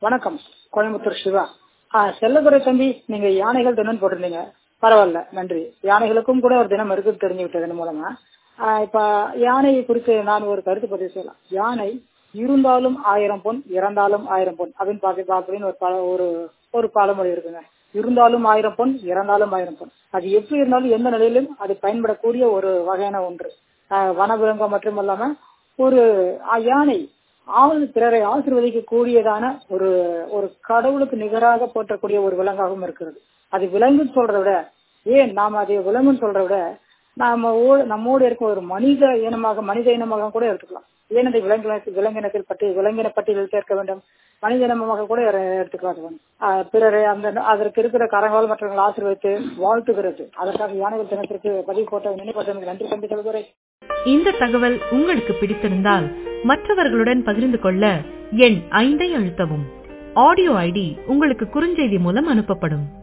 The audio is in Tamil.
வணக்கம் கோயம்புத்தூர் சிவா ஆ செல்லதுரை தம்பி நீங்க யானைகள் தினம் போட்டிருந்தீங்க பரவாயில்ல நன்றி யானைகளுக்கும் கூட ஒரு தினம் இருக்கு தெரிஞ்சு விட்டதன் மூலமா ஆ, இப்ப யானையை குறித்து நான் ஒரு கருத்து பதிவு செய்யலாம் யானை இருந்தாலும் ஆயிரம் பொன் இறந்தாலும் ஆயிரம் பொன் அப்படின்னு பாத்து அப்படின்னு ஒரு பழ ஒரு ஒரு பழமொழி இருக்குங்க இருந்தாலும் ஆயிரம் பொன் இறந்தாலும் ஆயிரம் பொன் அது எப்படி இருந்தாலும் எந்த நிலையிலும் அது பயன்படக்கூடிய ஒரு வகையான ஒன்று ஆஹ் வனவிலங்கம் மட்டுமல்லாம ஒரு ஆஹ் யானை ஆள் பிறரை ஆசிர்வதிக்க கூடியதான ஒரு ஒரு கடவுளுக்கு நிகராக போற்றக்கூடிய ஒரு விலங்காகவும் இருக்கிறது அது விலங்குன்னு சொல்றதை விட ஏன் நாம் அதை விலங்குன்னு சொல்றதை விட நாம ஓ- நம்மோடு இருக்க ஒரு மனித இனமாக மனித இனமாக கூட எடுத்துக்கலாம் ஏன் அந்த விலங்கின விலங்கினத்தில் பட்டி விலங்கின பட்டியலில் சேர்க்க வேண்டும் மனித இனமாக கூட எ- எடுத்துக்கலாம் அது வந்து. ஆஹ் பிறரை அந்த அதற்கு இருக்கிற கரங்கள் மற்றவங்களை ஆசீர்வதித்து வாழ்த்துகிறது அதற்காக யானைகள் தினத்திற்கு பதிவு போட்ட நினைப்பதற்கு நன்றி தம்பி தலைவரை இந்த தகவல் உங்களுக்கு பிடித்திருந்தால் மற்றவர்களுடன் பகிர்ந்து கொள்ள எண் ஐந்தை அழுத்தவும் ஆடியோ ஐடி உங்களுக்கு குறுஞ்செய்தி மூலம் அனுப்பப்படும்